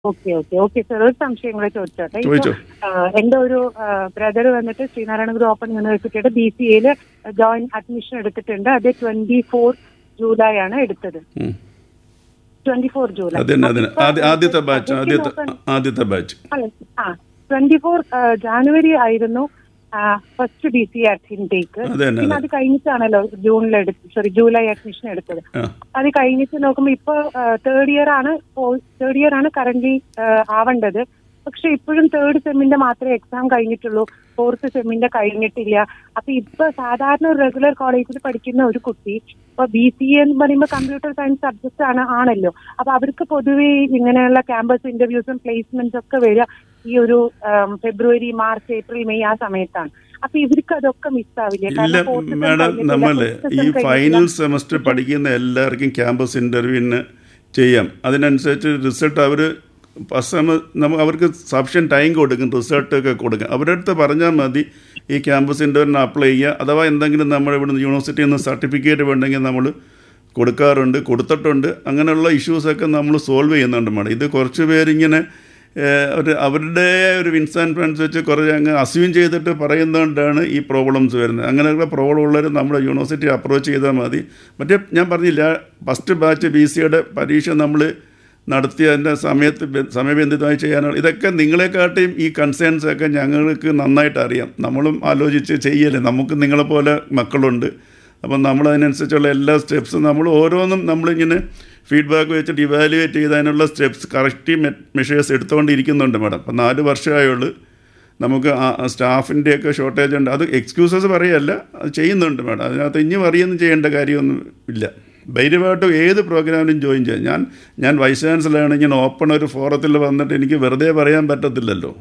Okay okay okay sir ഒരു സംശയം കൂടെ ചോദിച്ചോട്ടെ ഇപ്പൊ, ചോദിച്ചോ. ആ, എന്റെ ഒരു ബ്രദർ വന്നിട്ട് ശ്രീനാരായണ ഗുരു ഓപ്പൺ യൂണിവേഴ്സിറ്റിയുടെ ബി സി എയിൽ ജോയിൻ അഡ്മിഷൻ എടുത്തിട്ടുണ്ട് അത് ട്വന്റി ഫോർ ജൂലൈ ആണ് എടുത്തത് ഉം. ട്വന്റി ഫോർ ജൂലൈ അതന്നെ അതന്നെ അപ്പൊ ആദ്യ- ആദ്യത്തെ ബാച്ച് അതൊക്കെ ആദ്യത്തെ നോക്കാൻ- ആദ്യത്തെ ബാച്ച് അല്ല, ആ ട്വന്റി ഫോർ ജാനുവരി ആയിരുന്നു ഫസ്റ്റ് ബി സി ഇൻടേക്ക് അത് തന്നെ, പിന്നെ അത് കഴിഞ്ഞിട്ടാണല്ലോ ജൂണിൽ എടുത്ത് സോറി ജൂലൈ അഡ്മിഷൻ എടുത്തത് ആ അത് കഴിഞ്ഞിട്ട് നോക്കുമ്പോൾ ഇപ്പൊ തേർഡ് ഇയർ ആണ് തേർഡ് ഇയർ ആണ് കറന്റ് ആവേണ്ടത് പക്ഷെ ഇപ്പോഴും തേർഡ് സെമ്മിന്റെ മാത്രമേ എക്സാം കഴിഞ്ഞിട്ടുള്ളൂ ഫോർത്ത് സെമ്മിന്റെ കഴിഞ്ഞിട്ടില്ല അപ്പൊ ഇപ്പൊ സാധാരണ ഒരു റെഗുലർ കോളേജിൽ പഠിക്കുന്ന ഒരു കുട്ടി ഇപ്പൊ ബി സി എ എന്ന് പറയുമ്പോൾ കമ്പ്യൂട്ടർ സയൻസ് സബ്ജക്ട് ആണ് ആണല്ലോ അപ്പൊ അവർക്ക് പൊതുവെ ഇങ്ങനെയുള്ള ക്യാമ്പസ് ഇന്റർവ്യൂസും പ്ലേസ്മെന്റ്സ് ഒക്കെ വരിക ഈ ഒരു ഉം, ഫെബ്രുവരി മാർച്ച് ഏപ്രിൽ മെയ് ആ സമയത്താണ് അപ്പൊ ഇവർക്ക് അതൊക്കെ മിസ്സാവില്ല ഇല്ല മാഡം നമ്മൾ ഈ ഫൈനൽ സെമസ്റ്റർ പഠിക്കുന്ന എല്ലാവർക്കും ക്യാമ്പസ് ഇൻ്റർവ്യൂവിന് ചെയ്യാം അതിനനുസരിച്ച് റിസൾട്ട് അവർ ഫസ്റ്റ് സെമ നമ്മൾ അവർക്ക് സഫിഷ്യൻ ടൈം കൊടുക്കും റിസൾട്ട് ഒക്കെ കൊടുക്കും അവരുടെ അടുത്ത് പറഞ്ഞാൽ മതി ഈ ക്യാമ്പസ് ഇൻ്റർവ്യൂവിന് അപ്ലൈ ചെയ്യുക അഥവാ എന്തെങ്കിലും നമ്മൾ ഇവിടുന്ന് യൂണിവേഴ്സിറ്റിയിൽ നിന്ന് സർട്ടിഫിക്കറ്റ് വേണ്ടെങ്കിൽ നമ്മൾ കൊടുക്കാറുണ്ട് കൊടുത്തിട്ടുണ്ട് അങ്ങനെയുള്ള ഇഷ്യൂസൊക്കെ നമ്മൾ സോൾവ് ചെയ്യുന്നുണ്ട് മാഡം ഇത് കുറച്ച് പേരിങ്ങനെ ഏഹ്, ഒരു അവരുടെ ഒരു വിൻസ് ആൻഡ് ഫ്രണ്ട്സ് വെച്ച് കുറേ അങ്ങ് അസ്യൂം ചെയ്തിട്ട് പറയുന്നതുകൊണ്ടാണ് ഈ പ്രോബ്ലംസ് വരുന്നത് അങ്ങനെയുള്ള പ്രോബ്ലം ഉള്ളവർ നമ്മുടെ യൂണിവേഴ്സിറ്റി അപ്രോച്ച് ചെയ്താൽ മതി മറ്റേ ഞാൻ പറഞ്ഞില്ല ഫസ്റ്റ് ബാച്ച് ബി സിയുടെ പരീക്ഷ നമ്മൾ നടത്തി അതിൻ്റെ സമയത്ത് ബ- സമയബന്ധിതമായി ചെയ്യാനുള്ള ഇതൊക്കെ നിങ്ങളെക്കാട്ടിയും ഈ കൺസേൺസ് ഒക്കെ ഞങ്ങൾക്ക് നന്നായിട്ട് അറിയാം നമ്മളും ആലോചിച്ച് ചെയ്യല്ലേ നമുക്ക് നിങ്ങളെപ്പോലെ മക്കളുണ്ട് അപ്പം നമ്മൾ അതിനനുസരിച്ചുള്ള എല്ലാ സ്റ്റെപ്സും നമ്മൾ ഓരോന്നും നമ്മളിങ്ങനെ ഫീഡ്ബാക്ക് വെച്ചിട്ട് ഇവാലുവേറ്റ് ചെയ്തതിനുള്ള സ്റ്റെപ്സ് കറക്റ്റ് മെഷേഴ്സ് എടുത്തുകൊണ്ടിരിക്കുന്നുണ്ട് മാഡം അപ്പം നാല് വർഷമായുള്ളൂ നമുക്ക് സ്റ്റാഫിൻ്റെയൊക്കെ ഷോർട്ടേജ് ഉണ്ട് അത് എക്സ്ക്യൂസസ് പറയല്ല അത് ചെയ്യുന്നുണ്ട് മാഡം അതിനകത്ത് ഇനി അറിയൊന്നും ചെയ്യേണ്ട കാര്യമൊന്നും ഇല്ല ധൈര്യമായിട്ട് ഏത് പ്രോഗ്രാമിലും ജോയിൻ ചെയ്യാം ഞാൻ ഞാൻ വൈസ് ചാൻസലറാണ് ഇങ്ങനെ ഓപ്പൺ ഒരു ഫോറത്തിൽ വന്നിട്ട് എനിക്ക് വെറുതെ പറയാൻ പറ്റത്തില്ലല്ലോ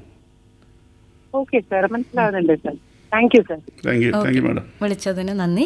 ഓക്കെ സാർ മനസ്സിലാവുന്നുണ്ട് sir thank you sir thank you thank you madam വിളിച്ചതിന് നന്ദി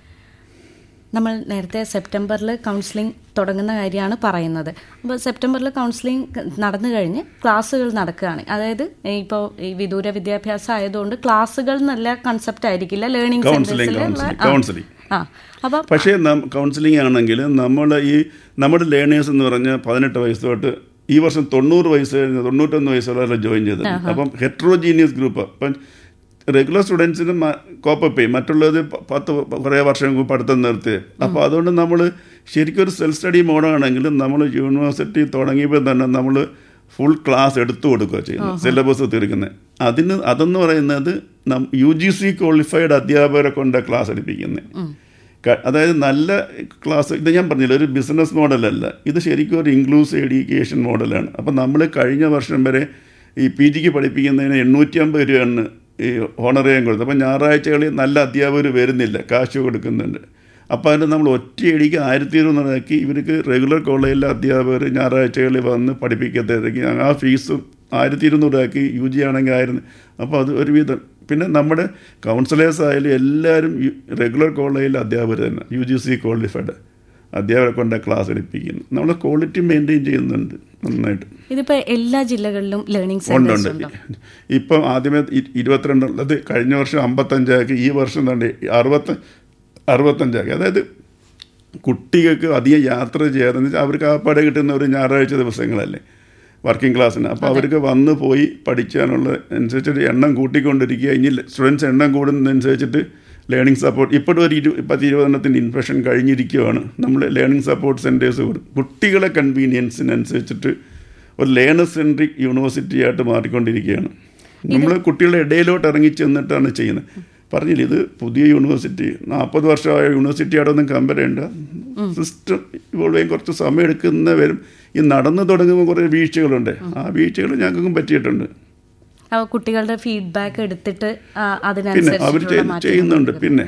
നമ്മൾ നേരത്തെ സെപ്റ്റംബറിൽ കൗൺസിലിംഗ് തുടങ്ങുന്ന കാര്യമാണ് പറയുന്നത് അപ്പോൾ സെപ്റ്റംബറിൽ കൗൺസിലിംഗ് നടന്നു കഴിഞ്ഞ് ക്ലാസ്സുകൾ നടക്കുകയാണ് അതായത് ഇപ്പോൾ ഈ വിദൂര വിദ്യാഭ്യാസം ആയതുകൊണ്ട് ക്ലാസ്സുകൾ നല്ല കൺസെപ്റ്റ് ആയിരിക്കില്ല ലേണിംഗ് കൗൺസിലിംഗ് സെന്റേഴ്സിൽ കൗൺസിലിംഗ് കൗൺസിലിംഗ് ആ അപ്പം പക്ഷേ കൗൺസിലിംഗ് ആണെങ്കിൽ നമ്മൾ ഈ നമ്മുടെ ലേണേഴ്സ് എന്ന് പറഞ്ഞാൽ പതിനെട്ട് വയസ്സ് തൊട്ട് ഈ വർഷം തൊണ്ണൂറ് വയസ്സ് കഴിഞ്ഞ് തൊണ്ണൂറ്റൊന്ന് വയസ്സുള്ളവരെ ജോയിൻ ചെയ്തത് അപ്പം ഹെട്രോജീനിയസ് ഗ്രൂപ്പ് അപ്പം റെഗുലർ സ്റ്റുഡൻസിന് കോപ്പപ്പ് ചെയ്യും മറ്റുള്ളത് പ- പത്ത് കുറേ വർഷം മുമ്പ് പഠിത്തം നിർത്തി അപ്പോൾ അതുകൊണ്ട് നമ്മൾ ശരിക്കും ഒരു സെൽഫ് സ്റ്റഡി മോഡാണെങ്കിൽ നമ്മൾ യൂണിവേഴ്സിറ്റി തുടങ്ങിയപ്പോൾ തന്നെ നമ്മൾ ഫുൾ ക്ലാസ് എടുത്തു കൊടുക്കുക ചെയ്യുന്നത് സിലബസ് തീർക്കുന്നത് അതിന് അതെന്ന് പറയുന്നത് യു ജി സി ക്വാളിഫൈഡ് അധ്യാപകരെ കൊണ്ട് ക്ലാസ് എടുപ്പിക്കുന്നത് ക- അതായത് നല്ല ക്ലാസ് ഇത് ഞാൻ പറഞ്ഞില്ല ഒരു ബിസിനസ് മോഡലല്ല ഇത് ശരിക്കും ഒരു ഇൻക്ലൂസീവ് എഡ്യൂക്കേഷൻ മോഡലാണ് അപ്പം നമ്മൾ കഴിഞ്ഞ വർഷം വരെ ഈ പി ജിക്ക് പഠിപ്പിക്കുന്നതിന് എണ്ണൂറ്റി അമ്പത് രൂപയാണ് ഈ ഓണറേയും കൊടുത്തത് അപ്പം ഞായറാഴ്ചകളിൽ നല്ല അധ്യാപകർ വരുന്നില്ല കാശ് കൊടുക്കുന്നുണ്ട് അപ്പോൾ അതിന് നമ്മൾ ഒറ്റയടിക്ക് ആയിരത്തി ഇരുന്നൂറാക്കി ഇവർക്ക് റെഗുലർ കോളേജിലെ അധ്യാപകർ ഞായറാഴ്ചകളിൽ വന്ന് പഠിപ്പിക്കത്തേക്ക് ആ ഫീസും ആയിരത്തി ഇരുന്നൂറാക്കി യു ജി ആണെങ്കിൽ ആയിരുന്നു അപ്പോൾ അത് ഒരുവിധം പിന്നെ നമ്മുടെ കൗൺസിലേഴ്സ് ആയാലും എല്ലാവരും റെഗുലർ കോളേജിലെ അധ്യാപകർ തന്നെ യു ജി സി ക്വാളിഫൈഡ് അധ്യാപകരെ കൊണ്ട് ക്ലാസ് എടുപ്പിക്കുന്നു നമ്മൾ ക്വാളിറ്റി മെയിൻറ്റെയിൻ ചെയ്യുന്നുണ്ട് നന്നായിട്ട് ഇതിപ്പോൾ എല്ലാ ജില്ലകളിലും ലേണിംഗ് ഉണ്ട് സെന്റേഴ്സ് ഉണ്ട് ഉണ്ടോ ഇപ്പം ആദ്യമേ ഇ- ഇരുപത്തിരണ്ടുള്ളത് കഴിഞ്ഞ വർഷം അമ്പത്തഞ്ചാക്കി ഈ വർഷം തന്നെ അറുപത്ത അറുപത്തഞ്ചാക്കി അതായത് കുട്ടികൾക്ക് അധികം യാത്ര ചെയ്യാതെന്ന് വെച്ചാൽ അവർക്ക് ആപ്പാടെ കിട്ടുന്ന ഒരു ഞായറാഴ്ച ദിവസങ്ങളല്ലേ വർക്കിംഗ് ക്ലാസ്സിന് അപ്പോൾ അവർക്ക് വന്ന് പോയി പഠിക്കാനുള്ള അനുസരിച്ചിട്ട് എണ്ണം കൂട്ടിക്കൊണ്ടിരിക്കുക ഇനി സ്റ്റുഡൻസ് എണ്ണം കൂടുന്നതനുസരിച്ചിട്ട് ലേണിംഗ് സപ്പോർട്ട് ഇപ്പോഴും ഒരു ഇരു പത്ത് ഇരുപതെണ്ണത്തിൻ്റെ ഇൻഫെക്ഷൻ കഴിഞ്ഞിരിക്കുകയാണ് നമ്മൾ ലേണിംഗ് സപ്പോർട്ട് സെൻറ്റേഴ്സ് കൊടുക്കും കുട്ടികളെ കൺവീനിയൻസിനനുസരിച്ചിട്ട് ഒരു ലേണർ സെൻട്രിക് യൂണിവേഴ്സിറ്റി ആയിട്ട് മാറിക്കൊണ്ടിരിക്കുകയാണ് നമ്മൾ കുട്ടികളുടെ ഇടയിലോട്ട് ഇറങ്ങി ചെന്നിട്ടാണ് ചെയ്യുന്നത് പറഞ്ഞില്ല ഇത് പുതിയ യൂണിവേഴ്സിറ്റി നാൽപ്പത് വർഷമായ യൂണിവേഴ്സിറ്റിയോടൊന്നും കമ്പയർ ചെയ്യേണ്ട സിസ്റ്റം ഇവോൾവ് ചെയ്യാൻ കുറച്ച് സമയം എടുക്കുന്ന വരും ഈ നടന്നു തുടങ്ങുമ്പോൾ കുറേ വീഴ്ചകളുണ്ട് ആ വീഴ്ചകൾ ഞങ്ങൾക്കും പറ്റിയിട്ടുണ്ട് അപ്പോൾ കുട്ടികളുടെ ഫീഡ്ബാക്ക് എടുത്തിട്ട് ആ, പിന്നെ അവർ അതിനനുസരിച്ചിട്ടുള്ള മാറ്റങ്ങൾ ചെയ്യുന്നുണ്ട് വരുത്തും. പിന്നെ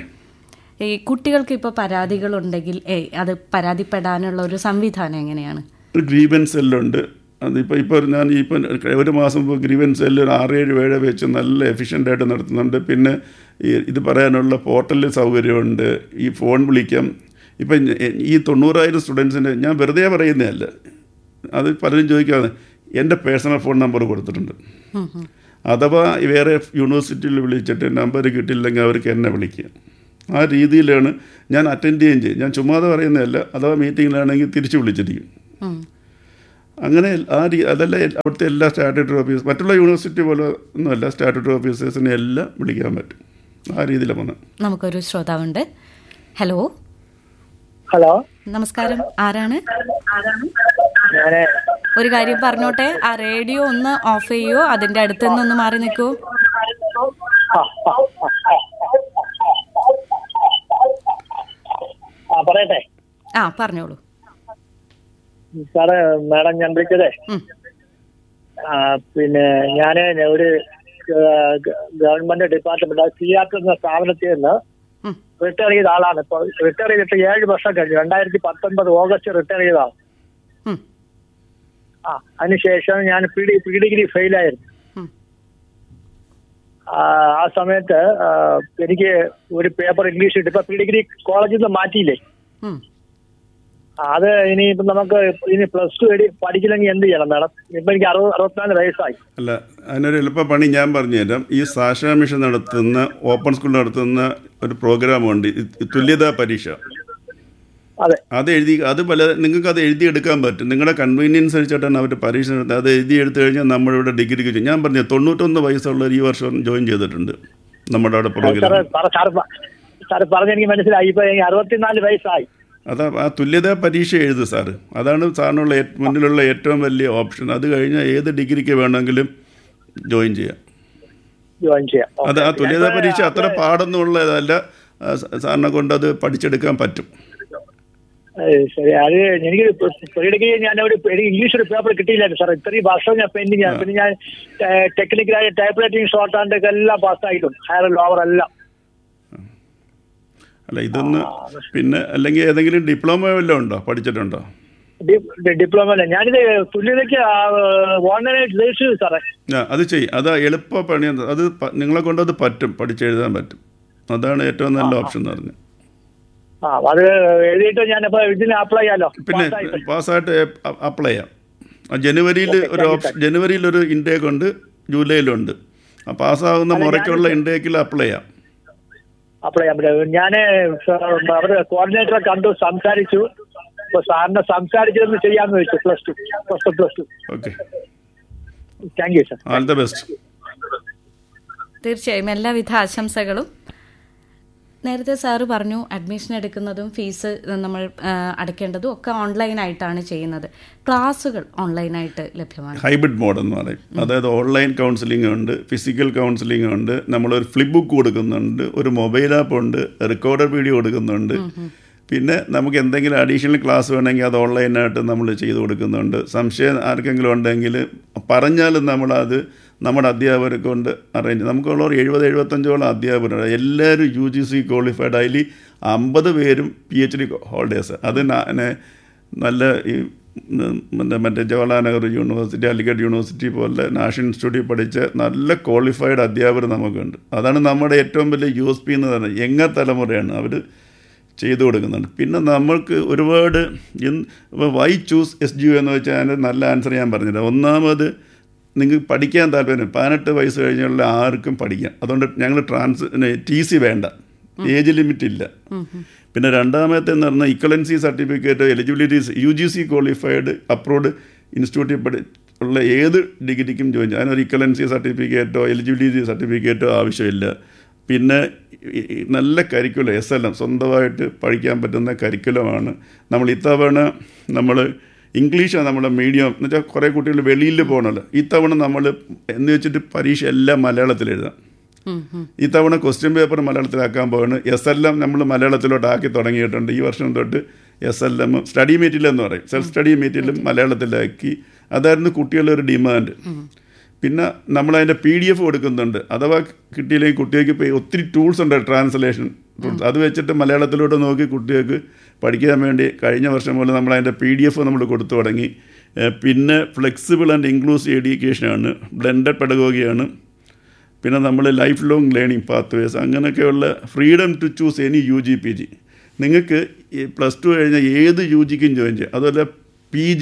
ഈ കുട്ടികൾക്ക് ഇപ്പോൾ പരാതികളുണ്ടെങ്കിൽ ഏയ് അത് പരാതിപ്പെടാനുള്ള ഒരു സംവിധാനം എങ്ങനെയാണ് ഒരു ഗ്രീവൻസ് സെല്ലുണ്ട് അതിപ്പോൾ ഇപ്പോൾ ഞാൻ ഇപ്പം ഒരു മാസം മുമ്പ് ഗ്രീവൻസ് സെല്ല് ഒരു ആറേഴ് ഏഴ് വെച്ച് നല്ല എഫിഷ്യൻ്റ് ആയിട്ട് നടത്തുന്നുണ്ട് പിന്നെ ഈ ഇത് പറയാനുള്ള പോർട്ടലിൽ സൗകര്യമുണ്ട് ഈ ഫോൺ വിളിക്കാം ഇപ്പം ഞ- ഈ തൊണ്ണൂറായിരം സ്റ്റുഡൻസിന് ഞാൻ വെറുതെ പറയുന്നതല്ല അത് പലരും ചോദിക്കാതെ എൻ്റെ പേഴ്സണൽ ഫോൺ നമ്പർ കൊടുത്തിട്ടുണ്ട് ഉം, ഉം. അഥവാ വേറെ യൂണിവേഴ്സിറ്റിയിൽ വിളിച്ചിട്ട് നമ്പർ കിട്ടിയില്ലെങ്കിൽ അവർക്ക് എന്നെ വിളിക്കുക ആ രീതിയിലാണ് ഞാൻ അറ്റൻഡ് ചെയ്യുകയും ചെയ്യും ഞാൻ ചുമ്മാതെ പറയുന്നതല്ല അഥവാ മീറ്റിങ്ങിലാണെങ്കിൽ തിരിച്ച് വിളിച്ചിരിക്കും ഉം. അങ്ങനെ ആ രീ അതല്ല അവിടുത്തെ എല്ലാ സ്റ്റാറ്റ്യൂട്ടറി ഓഫീസ് മറ്റുള്ള യൂണിവേഴ്സിറ്റി പോലെ ഒന്നുമല്ല സ്റ്റാറ്റ്യൂട്ടറി ഓഫീസേഴ്സിനെ എല്ലാം വിളിക്കാൻ പറ്റും ആ രീതിയിലാണ് വന്നത് നമുക്കൊരു ശ്രോതാവുണ്ട് ഹലോ ഹലോ നമസ്കാരം ആരാണ് ഞാന് ഒരു കാര്യം പറഞ്ഞോട്ടെ ആ റേഡിയോ ഒന്ന് ഓഫ് ചെയ്യോ അതിന്റെ അടുത്ത് നിന്നൊന്ന് മാറി നിൽക്കൂ ആ, ആ, ആ, ആ പറയട്ടെ ആ പറഞ്ഞോളൂ സാറ് മാഡം ഞാൻ വിളിച്ചതേ ഉം. ആ, പിന്നെ ഞാന് ഒരു ഗവൺമെന്റ് ഡിപ്പാർട്ട്മെന്റ് സിയാക്ക് എന്ന സ്ഥാപനത്തിൽ നിന്ന് ഉം. റിട്ടയർ ചെയ്ത ആളാണ് ഇപ്പൊ റിട്ടയർ ചെയ്തിട്ട് ഏഴ് വർഷം കഴിഞ്ഞു രണ്ടായിരത്തി പത്തൊൻപത് ഓഗസ്റ്റ് റിട്ടയർ ചെയ്തതാണ് ഉം. ആ അതിനുശേഷം ഞാൻ പി ഡി പി ഡിഗ്രി ഫെയിലായിരുന്നു ഉം. ആ ആ സമയത്ത് ആ, എനിക്ക് ഒരു പേപ്പർ ഇംഗ്ലീഷ് കിട്ടി ഇപ്പൊ പി ഡിഗ്രി കോളേജിൽ നിന്ന് മാറ്റിയില്ലേ ഉം. ആ, അത് ഇനി ഇപ്പൊ നമുക്ക് ഇനി പ്ലസ് ടു പഠിക്കണമെങ്കിൽ എന്ത് ചെയ്യണം മാഡം ഇപ്പൊ എനിക്ക് അറുപത് അറുപത്തിനാല് വയസ്സായി അല്ല അതിനൊരു എളുപ്പ പണി ഞാൻ പറഞ്ഞുതരാം ഈ സാക്ഷര മിഷൻ നടത്തുന്ന ഓപ്പൺ സ്കൂൾ നടത്തുന്ന ഒരു പ്രോഗ്രാമുണ്ട് ഈ തുല്യതാ പരീക്ഷ അതെ അത് എഴുതി അത് പല നിങ്ങൾക്ക് അത് എഴുതിയെടുക്കാൻ പറ്റും നിങ്ങളുടെ കൺവീനിയൻസ് അനുസരിച്ചിട്ടാണ് അവർ പരീക്ഷ നടത്തുന്നത് അത് എഴുതി എടുത്തു കഴിഞ്ഞാൽ നമ്മളിവിടെ ഡിഗ്രിക്ക് ചെയ്യും ഞാൻ പറഞ്ഞു തൊണ്ണൂറ്റൊന്ന് വയസ്സുള്ളവർ ഈ വർഷം ജോയിൻ ചെയ്തിട്ടുണ്ട് നമ്മുടെ അവിടെ സാറ് പ്രോഗ്രാം സാറ് സാറ് പ- സാറ് പറഞ്ഞ എനിക്ക് മനസ്സിലായി ഇപ്പൊ എനിക്ക് അറുപത്തിനാല് വയസ്സായി അതാ ആ തുല്യതാ പരീക്ഷ എഴുതു സാറ് അതാണ് സാറിനുള്ള ഏ- മുന്നിലുള്ള ഏറ്റവും വലിയ ഓപ്ഷൻ അത് കഴിഞ്ഞാൽ ഏത് ഡിഗ്രിക്ക് വേണമെങ്കിലും ജോയിൻ ചെയ്യാം ജോയിൻ ചെയ്യാം അത് ആ ഓക്കേ. തുല്യതാ ഞാൻ പരീക്ഷ ഇപ്പൊ അത്ര പാടൊന്നുള്ളതല്ല ആ, സ- സാറിനെ കൊണ്ട് അത് പഠിച്ചെടുക്കാൻ പറ്റും ഏയ് ശരി അത് എനിക്ക് ഡിഗ്രി ഞാൻ ഒരു എനിക്ക് ഇംഗ്ലീഷ് ഒരു പേപ്പർ കിട്ടിയില്ലായിരുന്നു സാർ ഇത്രയും വർഷം ഞാൻ പെൻഡിങ് ആണ് പിന്നെ ഞാൻ ടെക്നിക്കലായ ടൈപ്പ് റൈറ്റിംഗ് ഷോർട്ട് ഹാൻഡ് ഒക്കെ എല്ലാം പാസ്സായിട്ടുണ്ട് ഹയർ ലോവർ എല്ലാം അല്ല ഇതൊന്ന് പിന്നെ അല്ലെങ്കിൽ ഏതെങ്കിലും ഡിപ്ലോമ വല്ലതും ഉണ്ടോ പഠിച്ചിട്ടുണ്ടോ ഡി- ഡിപ്ലോമ അല്ല ഞാനിത് തുല്യതയ്ക്ക് ഓൺലൈനായിട്ട് രജിസ്റ്റർ ചെയ്തു സാറേ ആ അത് ചെയ്യും അത് എളുപ്പ പണി അത് പ- നിങ്ങളെ കൊണ്ട് അത് പറ്റും പഠിച്ചെഴുതാൻ പറ്റും അതാണ് ഏറ്റവും നല്ല ഓപ്ഷൻ എന്ന് പറഞ്ഞത് ആ അത് എഴുതിയിട്ട് ഞാനിപ്പോ ഇതിന് അപ്ലൈ ചെയ്യാലോ പിന്നെ പാസ്സായിട്ട്. പാസ്സായിട്ട് അപ്ലൈ ചെയ്യാം ആ ജനുവരിയിൽ ഒരു ഓപ്ഷൻ ജനുവരിയിൽ ഒരു ഇൻടേക്ക് ഉണ്ട് ജൂലൈയിലുണ്ട് ആ പാസ്സാകുന്ന മുറയ്ക്കുള്ള ഇൻടേക്കിൽ അപ്ലൈ ചെയ്യാം അപ്ലൈ ചെയ്യാൻ പറ്റും ഞാൻ അവര് കോർഡിനേറ്ററെ കണ്ടു സംസാരിച്ചു അപ്പൊ സാറിനെ സംസാരിച്ചൊന്ന് ചെയ്യാന്ന് വെച്ചു plus two plus two plus two okay thank you sir all the best തീർച്ചയായും എല്ലാവിധ ആശംസകളും നേരത്തെ സാറ് പറഞ്ഞു അഡ്മിഷൻ എടുക്കുന്നതും ഫീസ് നമ്മൾ ആ, അടയ്ക്കേണ്ടതും ഒക്കെ ഓൺലൈനായിട്ടാണ് ചെയ്യുന്നത് ക്ലാസ്സുകൾ ഓൺലൈനായിട്ട് ലഭ്യമാണ് ഹൈബ്രിഡ് മോഡ് എന്ന് പറയും അതായത് ഓൺലൈൻ കൗൺസിലിംഗ് ഉണ്ട് ഫിസിക്കൽ കൗൺസിലിംഗ് ഉണ്ട് നമ്മളൊരു ഫ്ലിപ്പ് ബുക്ക് കൊടുക്കുന്നുണ്ട് ഒരു മൊബൈൽ ആപ്പ് ഉണ്ട് റെക്കോർഡർ വീഡിയോ കൊടുക്കുന്നുണ്ട് പിന്നെ നമുക്ക് എന്തെങ്കിലും അഡീഷണൽ ക്ലാസ് വേണമെങ്കിൽ അത് ഓൺലൈനായിട്ട് നമ്മൾ ചെയ്തു കൊടുക്കുന്നുണ്ട് സംശയം ആർക്കെങ്കിലും ഉണ്ടെങ്കിൽ പറഞ്ഞാലും നമ്മളത് നമ്മുടെ അധ്യാപകരെ കൊണ്ട് അറേഞ്ച് നമുക്കുള്ള ഒരു എഴുപത് എഴുപത്തഞ്ചോളം അധ്യാപകരുണ്ട് എല്ലാവരും യു ജി സി ക്വാളിഫൈഡ് അതിൽ അമ്പത് പേരും പി എച്ച് ഡി ഹോൾഡേഴ്സ് അത് നാ- നെ- നല്ല ഈ ഉം, മറ്റേ മറ്റേ ജവഹർലാൽ നെഹ്റു യൂണിവേഴ്സിറ്റി അലിഗഡ് യൂണിവേഴ്സിറ്റി പോലെ നാഷണൽ ഇൻസ്റ്റിറ്റ്യൂട്ടിൽ പഠിച്ച നല്ല ക്വാളിഫൈഡ് അധ്യാപകർ നമുക്കുണ്ട് അതാണ് നമ്മുടെ ഏറ്റവും വലിയ യു എസ് പി എന്ന് പറയുന്നത് യങ്ങ തലമുറയാണ് അവർ ചെയ്തു കൊടുക്കുന്നുണ്ട് പിന്നെ നമ്മൾക്ക് ഒരുപാട് ഇപ്പോൾ why choose S G U എന്ന് വെച്ചാൽ അതിൻ്റെ നല്ല ആൻസർ ഞാൻ പറഞ്ഞില്ല ഒന്നാമത് നിങ്ങൾക്ക് പഠിക്കാൻ താല്പര്യം പതിനെട്ട് വയസ്സ് കഴിഞ്ഞുള്ള ആർക്കും പഠിക്കാം അതുകൊണ്ട് ഞങ്ങൾ ട്രാൻസ് ടി സി വേണ്ട ഏജ് ലിമിറ്റ് ഇല്ല പിന്നെ രണ്ടാമത്തെ എന്ന് പറഞ്ഞാൽ equivalency certificate eligibility U G C qualified approved ഇൻസ്റ്റിറ്റ്യൂട്ടിൽ പഠി ഉള്ള ഏത് ഡിഗ്രിക്കും ജോയിൻ ചെയ്യാം അതിനൊരു ഇക്വലൻസി സർട്ടിഫിക്കറ്റോ എലിജിബിലിറ്റി സർട്ടിഫിക്കറ്റോ ആവശ്യമില്ല പിന്നെ ഈ- ഈ നല്ല കരിക്കുലം എസ് എൽ എം സ്വന്തമായിട്ട് പഠിക്കാൻ പറ്റുന്ന കരിക്കുലമാണ് നമ്മൾ ഇത്തവണ നമ്മൾ ഇംഗ്ലീഷാണ് നമ്മുടെ മീഡിയം എന്ന് വെച്ചാൽ കുറേ കുട്ടികൾ വെളിയിൽ പോകണമല്ലോ ഇത്തവണ നമ്മൾ എന്ന് വെച്ചിട്ട് പരീക്ഷ എല്ലാം മലയാളത്തിൽ എഴുതാം ഉം, ഉം. ഇത്തവണ ക്വസ്റ്റ്യൻ പേപ്പർ മലയാളത്തിലാക്കാൻ പോവാണ് എസ് എൽ എം നമ്മൾ മലയാളത്തിലോട്ട് ആക്കി തുടങ്ങിയിട്ടുണ്ട് ഈ വർഷം തൊട്ട് S L M study material എന്ന് പറയും സെൽഫ് സ്റ്റഡി മെറ്റീരിയലും മലയാളത്തിലാക്കി അതായിരുന്നു കുട്ടികളുടെ ഒരു ഡിമാൻഡ് പിന്നെ നമ്മളതിൻ്റെ പി ഡി എഫ് കൊടുക്കുന്നുണ്ട് അഥവാ കിട്ടിയില്ലെങ്കിൽ കുട്ടികൾക്ക് ഇപ്പോൾ ഒത്തിരി ടൂൾസ് ഉണ്ട് ട്രാൻസ്ലേഷൻ ടൂൾസ് അത് വെച്ചിട്ട് മലയാളത്തിലോട്ട് നോക്കി കുട്ടികൾക്ക് പഠിക്കാൻ വേണ്ടി കഴിഞ്ഞ വർഷം മുതൽ നമ്മൾ അതിൻ്റെ പി ഡി എഫ് നമ്മൾ കൊടുത്തു തുടങ്ങി ഏഹ് പിന്നെ ഫ്ലെക്സിബിൾ ആൻഡ് ഇൻക്ലൂസീവ് എഡ്യൂക്കേഷനാണ് ബ്ലെൻഡഡ് പെഡഗോഗിയാണ് പിന്നെ നമ്മൾ lifelong learning pathways അങ്ങനെയൊക്കെയുള്ള freedom to choose any U G P G നിങ്ങൾക്ക് ഈ പ്ലസ് ടു കഴിഞ്ഞാൽ ഏത് യു ജിക്കും ജോയിൻ ചെയ്യാം അതുപോലെ പി ജിക്ക്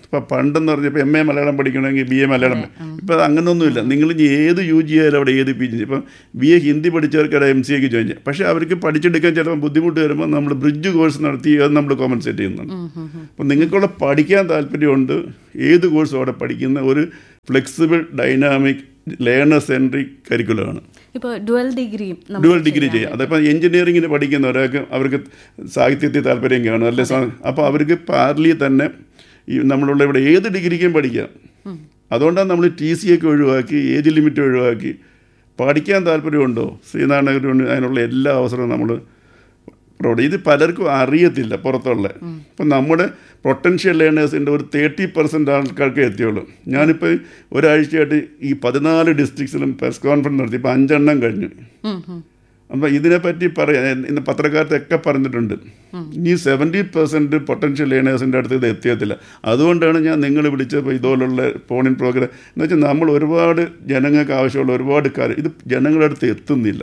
ഇപ്പം പണ്ടെന്ന് പറഞ്ഞപ്പോൾ എം എ മലയാളം പഠിക്കണമെങ്കിൽ ബി എ മലയാളം ഇപ്പം അത് അങ്ങനെയൊന്നുമില്ല നിങ്ങൾ ഇനി ഏത് യു ജി ആയാലും അവിടെ ഏത് പി ജി ഇപ്പം ബി എ ഹിന്ദി പഠിച്ചവർക്ക് അവിടെ എം സി എക്ക് ജോയിൻ ചെയ്യാം പക്ഷേ അവർക്ക് പഠിച്ചെടുക്കാൻ ചിലപ്പോൾ ബുദ്ധിമുട്ട് വരുമ്പോൾ നമ്മൾ ബ്രിഡ്ജ് കോഴ്സ് നടത്തി അത് നമ്മൾ കോമ്പൻസേറ്റ് ചെയ്യുന്നുണ്ട് അപ്പം നിങ്ങൾക്കവിടെ പഠിക്കാൻ താല്പര്യമുണ്ട് ഏത് കോഴ്സും അവിടെ പഠിക്കുന്ന ഒരു ഫ്ലെക്സിബിൾ ഡൈനാമിക് ലേണർ സെൻട്രിക് കരിക്കുലമാണ് ഇപ്പോൾ ഡുവൽ ഡിഗ്രിയും നമുക്ക് ഡുവൽ ഡിഗ്രി ചെയ്യാൻ ചെയ്യാം അതിപ്പോൾ എഞ്ചിനീയറിങ്ങിന് പഠിക്കുന്ന ഒരാൾക്ക് അവർക്ക് സാഹിത്യത്തിൽ താല്പര്യം കാണും അല്ലെ അപ്പോൾ അവർക്ക് പാർലി തന്നെ ഈ നമ്മളുള്ള ഇവിടെ ഏത് ഡിഗ്രിക്കും പഠിക്കാം അതുകൊണ്ടാണ് നമ്മൾ ടി സി ഒക്കെ ഒഴിവാക്കി ഏജ് ലിമിറ്റ് ഒഴിവാക്കി പഠിക്കാൻ താല്പര്യമുണ്ടോ ശ്രീനാരായണ അതിനുള്ള എല്ലാ അവസരവും നമ്മൾ പ്രൊവൈഡ് ഇത് പലർക്കും അറിയത്തില്ല പുറത്തുള്ള ഇപ്പം നമ്മുടെ പൊട്ടൻഷ്യൽ ലേണേഴ്സിൻ്റെ ഒരു തേർട്ടി പെർസെൻറ്റ് ആൾക്കാർക്ക് എത്തിയുള്ളൂ ഞാനിപ്പോൾ ഒരാഴ്ചയായിട്ട് ഈ പതിനാല് ഡിസ്ട്രിക്ട്സിലും പ്രസ് കോൺഫറൻസ് നടത്തി ഇപ്പോൾ അഞ്ചെണ്ണം കഴിഞ്ഞു ഉം, ഉം. അപ്പം ഇതിനെപ്പറ്റി പറയാം ഇന്ന് പത്രക്കാരത്തൊക്കെ പറഞ്ഞിട്ടുണ്ട് ഇനി സെവൻറ്റി പെർസെൻറ്റ് പൊട്ടൻഷ്യൽ ലേണേഴ്സിൻ്റെ അടുത്ത് ഇത് എത്തിയത്തില്ല അതുകൊണ്ടാണ് ഞാൻ നിങ്ങൾ വിളിച്ചപ്പോൾ ഇതുപോലുള്ള ഫോണിൻ പ്രോഗ്രാം എന്ന് വെച്ചാൽ നമ്മൾ ഒരുപാട് ജനങ്ങൾക്ക് ആവശ്യമുള്ള ഒരുപാട് കാര്യം ഇത് ജനങ്ങളുടെ അടുത്ത് എത്തുന്നില്ല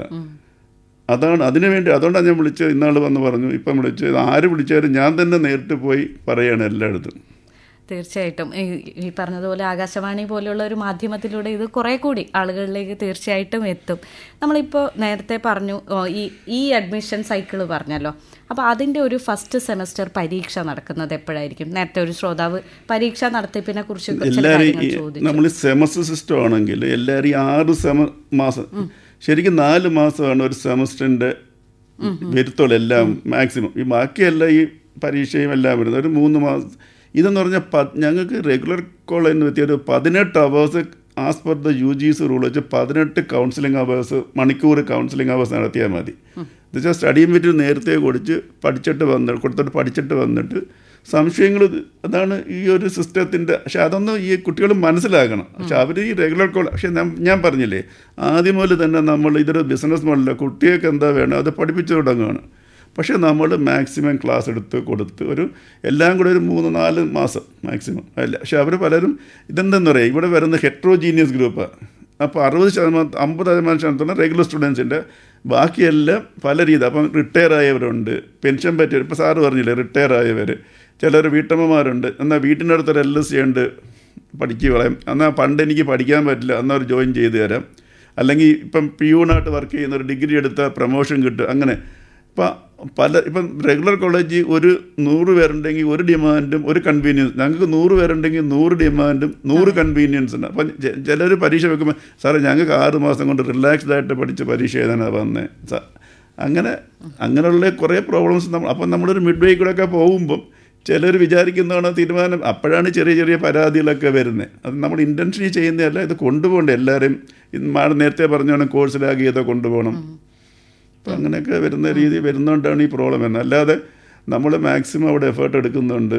അതാണ് അതിനു വേണ്ടി അതുകൊണ്ടാണ് ഞാൻ വിളിച്ചത് ഇന്നാൾ വന്ന് പറഞ്ഞു ഇപ്പം വിളിച്ചത് ആര് വിളിച്ചാലും ഞാൻ തന്നെ നേരിട്ട് പോയി പറയാണ് എല്ലായിടത്തും തീർച്ചയായിട്ടും ഈ- ഈ പറഞ്ഞതുപോലെ ആകാശവാണി പോലെയുള്ള ഒരു മാധ്യമത്തിലൂടെ ഇത് കുറെ കൂടി ആളുകളിലേക്ക് തീർച്ചയായിട്ടും എത്തും നമ്മളിപ്പോൾ നേരത്തെ പറഞ്ഞു ഓ, ഈ ഈ അഡ്മിഷൻ സൈക്കിൾ പറഞ്ഞല്ലോ അപ്പോൾ അതിൻ്റെ ഒരു ഫസ്റ്റ് സെമസ്റ്റർ പരീക്ഷ നടക്കുന്നത് എപ്പോഴായിരിക്കും നേരത്തെ ഒരു ശ്രോതാവ് പരീക്ഷ നടത്തിപ്പിനെ കുറിച്ച് ചില എല്ലാവരും കാര്യങ്ങൾ ഈ ചോദിച്ചു നമ്മൾ സെമസ്റ്റർ സിസ്റ്റം ആണെങ്കിൽ എല്ലാവരും ഈ ആറ് സെമ മാസം ശരിക്കും നാല് മാസമാണ് ഒരു സെമസ്റ്ററിൻ്റെ വരുത്തുള്ളൂ എല്ലാം മാക്സിമം ഈ ബാക്കിയെല്ലാം ഈ പരീക്ഷയും എല്ലാം വരുന്നത് ഒരു മൂന്ന് മാസം ഇതെന്ന് പറഞ്ഞാൽ പ ഞങ്ങൾക്ക് റെഗുലർ കോളേജിന് പറ്റിയ ഒരു പതിനെട്ട് hours as per the U G C rule വെച്ച് പതിനെട്ട് കൗൺസിലിംഗ് അവേഴ്സ് മണിക്കൂർ കൗൺസിലിംഗ് അവേഴ്സ് നടത്തിയാൽ മതി എന്നുവെച്ചാൽ സ്റ്റഡി മെറ്റീരിയൽ നേരത്തെ കൊടുത്ത് പഠിച്ചിട്ട് വന്ന് കൊടുത്തിട്ട് പഠിച്ചിട്ട് വന്നിട്ട് സംശയങ്ങൾ അതാണ് ഈ ഒരു സിസ്റ്റത്തിൻ്റെ പക്ഷെ അതൊന്നും ഈ കുട്ടികൾ മനസ്സിലാക്കണം പക്ഷെ അവർ ഈ റെഗുലർ കോൾ പക്ഷെ ഞാൻ- ഞാൻ പറഞ്ഞില്ലേ ആദ്യം മുതൽ തന്നെ നമ്മൾ ഇതൊരു ബിസിനസ് മോഡല കുട്ടികൾക്ക് എന്താ വേണം അത് പഠിപ്പിച്ചു തുടങ്ങുകയാണ് പക്ഷേ നമ്മൾ മാക്സിമം ക്ലാസ് എടുത്ത് കൊടുത്ത് ഒരു എല്ലാം കൂടെ ഒരു മൂന്ന് നാല് മാസം മാക്സിമം അല്ല പക്ഷെ അവർ പലരും ഇതെന്തെന്ന് പറയുക ഇവിടെ വരുന്ന ഹെട്രോജീനിയസ് ഗ്രൂപ്പാണ് അപ്പോൾ അറുപത് ശതമാനം അമ്പത് ശതമാനം ശതമാനത്തോളം റെഗുലർ സ്റ്റുഡൻസിൻ്റെ ബാക്കിയെല്ലാം പല രീതി അപ്പം റിട്ടയർ ആയവരുണ്ട് പെൻഷൻ പറ്റിയവർ ഇപ്പോൾ സാറ് പറഞ്ഞില്ലേ റിട്ടയർ ആയവർ ചിലർ വീട്ടമ്മമാരുണ്ട് എന്നാൽ വീട്ടിൻ്റെ അടുത്തൊരു എൽ എസ് സി ഉണ്ട് പഠിക്കുക കളയും എന്നാൽ പണ്ട് എനിക്ക് പഠിക്കാൻ പറ്റില്ല എന്നാൽ ഒരു ജോയിൻ ചെയ്ത് തരാം അല്ലെങ്കിൽ ഇപ്പം പിയൂണായിട്ട് വർക്ക് ചെയ്യുന്ന ഒരു ഡിഗ്രി എടുത്ത പ്രൊമോഷൻ കിട്ടും അങ്ങനെ ഇപ്പം പല ഇപ്പം റെഗുലർ കോളേജ് ഒരു നൂറ് പേരുണ്ടെങ്കിൽ ഒരു ഡിമാൻഡും ഒരു കൺവീനിയൻസ് ഞങ്ങൾക്ക് നൂറ് പേരുണ്ടെങ്കിൽ നൂറ് ഡിമാൻഡും നൂറ് കൺവീനിയൻസ് ഉണ്ട് അപ്പം ചിലർ പരീക്ഷ വെക്കുമ്പോൾ സാറേ ഞങ്ങൾക്ക് ആറ് മാസം കൊണ്ട് റിലാക്സ്ഡ് ആയിട്ട് പഠിച്ച് പരീക്ഷ എഴുതാനാണ് വന്നത് അങ്ങനെ അങ്ങനെയുള്ള കുറേ പ്രോബ്ലംസ് നമ്മൾ അപ്പം നമ്മളൊരു മിഡ് വേ കൂടെ ഒക്കെ പോകുമ്പം ചിലർ വിചാരിക്കുന്നതാണ് തീരുമാനം അപ്പോഴാണ് ചെറിയ ചെറിയ പരാതികളൊക്കെ വരുന്നത് അത് നമ്മൾ ഇൻറ്റൻഷനി ചെയ്യുന്നതല്ല ഇത് കൊണ്ടുപോകണ്ടേ എല്ലാവരും ഇത് മാഡം നേരത്തെ പറഞ്ഞാണ് കോഴ്സിലാക്കി ചെയ്തോ കൊണ്ടുപോകണം അപ്പം അങ്ങനെയൊക്കെ വരുന്ന രീതി വരുന്നതുകൊണ്ടാണ് ഈ പ്രോബ്ലം വരുന്നത് അല്ലാതെ നമ്മൾ മാക്സിമം അവിടെ എഫേർട്ട് എടുക്കുന്നുണ്ട്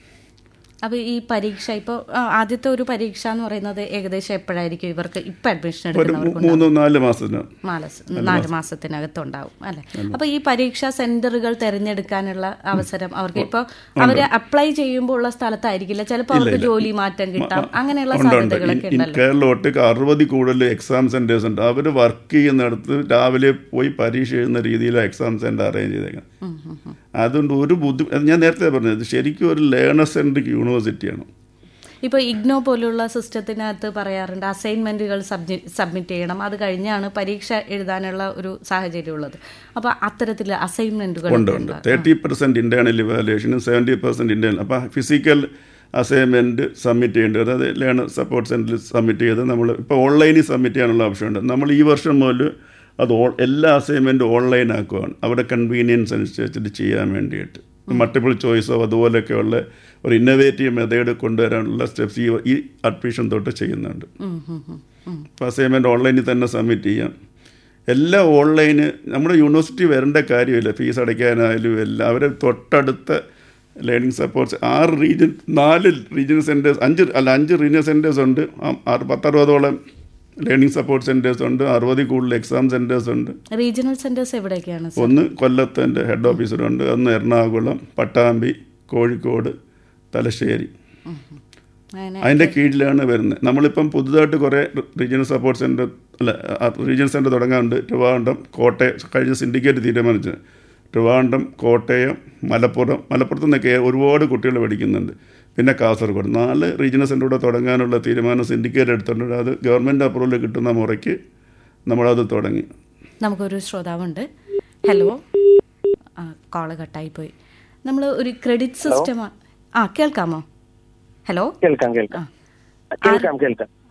അപ്പോൾ ഈ പരീക്ഷ ഇപ്പോൾ ആദ്യത്തെ ഒരു പരീക്ഷ എന്ന് പറയുന്നത് ഏകദേശം എപ്പോഴായിരിക്കും ഇവർക്ക് ഇപ്പം അഡ്മിഷൻ ഒരു എടുക്കുന്നവർക്ക് മൂന്ന് നാല് മാസത്തിന് മാലസ് നാല് മാസത്തിനകത്തുണ്ടാവും അല്ലെ അപ്പൊ ഈ പരീക്ഷാ സെന്ററുകൾ തിരഞ്ഞെടുക്കാനുള്ള അവസരം അവർക്ക് ഇപ്പൊ അവര് അപ്ലൈ ചെയ്യുമ്പോൾ ഉള്ള സ്ഥലത്തായിരിക്കില്ല ചിലപ്പോൾ അവർക്ക് ജോലി മാറ്റം കിട്ടാം അങ്ങനെയുള്ള ഉണ്ട് ഉണ്ട് സാധ്യതകളൊക്കെ ഇൻ- ഉണ്ടല്ലോ കേരള ഒട്ടേക്ക് അറുപത് കൂടുതൽ എക്സാം സെൻറ്റേഴ്സ് ഉണ്ട് അവർ വർക്ക് ചെയ്യുന്നിടത്ത് രാവിലെ പോയി പരീക്ഷ എഴുതുന്ന രീതിയിലാണ് എക്സാം സെൻറ്റർ അറേഞ്ച് ചെയ്തേക്കുന്നത് അതുകൊണ്ട് ഒരു ബുദ്ധിമുട്ട് ഞാൻ നേരത്തെ പറഞ്ഞത് ശരിക്കും ഒരു ലേണർ സെൻട്രിക് യൂണിവേഴ്സിറ്റിയാണ് ഇപ്പൊ ഇഗ്നോ പോലുള്ള സിസ്റ്റത്തിനകത്ത് പറയാറുണ്ട് അസൈൻമെന്റുകൾ സബ്മിറ്റ് ചെയ്യണം അത് കഴിഞ്ഞാണ് പരീക്ഷ എഴുതാനുള്ള ഒരു സാഹചര്യം ഉള്ളത് അപ്പൊ അത്തരത്തിൽ അസൈൻമെന്റുകൾ ഉണ്ട് ഉണ്ട് തേർട്ടി പെർസെൻറ്റ് ഇൻറ്റേർണൽ ഇവാലുവേഷനും സെവൻറ്റി പെർസെൻറ്റ് ഇൻറ്റേർണൽ അപ്പോൾ ഫിസിക്കൽ അസൈൻമെൻറ്റ് സബ്മിറ്റ് ചെയ്യേണ്ടത് അതായത് ലേണർ സപ്പോർട്ട് സെൻറ്ററിൽ സബ്മിറ്റ് ചെയ്ത് നമ്മൾ ഇപ്പോൾ ഓൺലൈനിൽ സബ്മിറ്റ് ചെയ്യാനുള്ള ഓപ്ഷൻ ഉണ്ട് നമ്മൾ ഈ വർഷം മുതൽ അത് ഓൾ എല്ലാ അസൈൻമെൻറ്റും ഓൺലൈൻ ആക്കുവാണ് അവിടെ കൺവീനിയൻസ് അനുസരിച്ചിട്ട് ചെയ്യാൻ വേണ്ടിയിട്ട് മൾട്ടിപ്പിൾ ചോയ്സോ അതുപോലെയൊക്കെയുള്ള ഒരു ഇന്നോവേറ്റീവ് മെത്തേഡ് കൊണ്ടുവരാനുള്ള സ്റ്റെപ്സ് ഈ ഈ അഡ്മിഷൻ തൊട്ട് ചെയ്യുന്നുണ്ട് ഇപ്പോൾ അസൈൻമെൻറ്റ് ഓൺലൈനിൽ തന്നെ സബ്മിറ്റ് ചെയ്യാം എല്ലാം ഓൺലൈന് നമ്മുടെ യൂണിവേഴ്സിറ്റി വരേണ്ട കാര്യമില്ല ഫീസ് അടയ്ക്കാനായാലും എല്ലാം അവരെ തൊട്ടടുത്ത ലേണിംഗ് സപ്പോർട്ട്സ് ആറ് റീജിയൻ നാല് റീജിയണൽ സെൻറ്റേഴ്സ് അഞ്ച് അല്ല അഞ്ച് റീജിയണൽ സെൻറ്റേഴ്സ് ഉണ്ട് ആ- ആറ് പത്തറുപതോളം ലേണിംഗ് സപ്പോർട്ട് സെൻറ്റേഴ്സ് ഉണ്ട് അറുപതിൽ കൂടുതൽ എക്സാം സെൻറ്റേഴ്സ് ഉണ്ട് റീജിയണൽ സെന്റേഴ്സ് എവിടെയൊക്കെയാണ് സർ? ഒന്ന് കൊല്ലത്തിൻ്റെ ഹെഡ് ഓഫീസറുണ്ട് ഒന്ന് എറണാകുളം പട്ടാമ്പി കോഴിക്കോട് തലശ്ശേരി അങ്ങനെ അതിൻ്റെ കീഴിലാണ് വരുന്നത് നമ്മളിപ്പം പുതുതായിട്ട് കുറേ റീജിയണൽ സപ്പോർട്ട് സെൻറ്റർ അല്ല റീജിയണൽ സെൻറ്റർ തുടങ്ങാനുണ്ട് ട്രിവാൻഡ്രം കോട്ടയം കഴിഞ്ഞ സിൻഡിക്കേറ്റ് തീരുമാനിച്ചത് ട്രിവാൻഡ്രം കോട്ടയം മലപ്പുറം മലപ്പുറത്ത് നിന്നൊക്കെ ഒരുപാട് കുട്ടികൾ പഠിക്കുന്നുണ്ട് പിന്നെ കാസർഗോഡ് നാല് റീജിയണൽ സെൻ്റർ കൂടെ തുടങ്ങാനുള്ള തീരുമാനം സിൻഡിക്കേറ്റ് എടുത്തിട്ടുണ്ട് അത് ഗവൺമെൻറ് അപ്രൂവൽ കിട്ടുന്ന മുറയ്ക്ക് നമ്മളത് തുടങ്ങി നമുക്കൊരു ശ്രോതാവുണ്ട് ഹലോ ആ കോള് കട്ടായി പോയി നമ്മൾ ഒരു ക്രെഡിറ്റ് സിസ്റ്റം ആ കേൾക്കാമോ ഹലോ കേൾക്കാം കേൾക്കാം കേൾക്കാം കേൾക്കാം